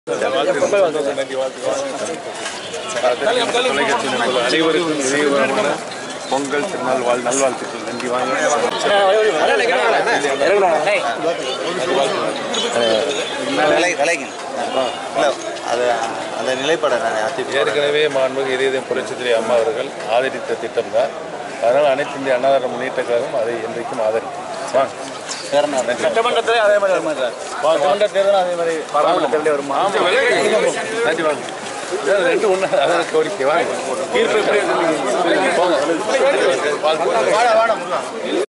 நன்றி வாழ்த்துக்கள் தொலைக்காட்சி நண்பர்கள் அனைவருக்கும் இதயபூர்வமான பொங்கல் திருநாள் வாழ் நல்வாழ்த்துக்கள் நன்றி வாங்க விலை விலைகள் இல்லை அது அந்த நிலைப்பாடை நான் அதிமுக ஏற்கனவே மாண்புமிகு இதயம் புரட்சித்துறை அம்மா அவர்கள் ஆதரித்த திட்டம் தான் அதனால் அனைத்து இந்திய அன்னாதார முன்னேற்ற கழகம் அதை என்றைக்கும் ஆதரிக்கும் வாங்க வேற என்ன சட்டமன்றத்திலே அதே மாதிரி வருமா சார் சட்டமன்ற தேர்தலும் அதே மாதிரி பாராளுமன்ற தேர்தலே வருமா நன்றி வாங்க இதான் ரெண்டு ஒன்று அதான் கோரிக்கை வாங்க தீர்ப்பு எப்படி போங்க வாழ்த்துக்கள்.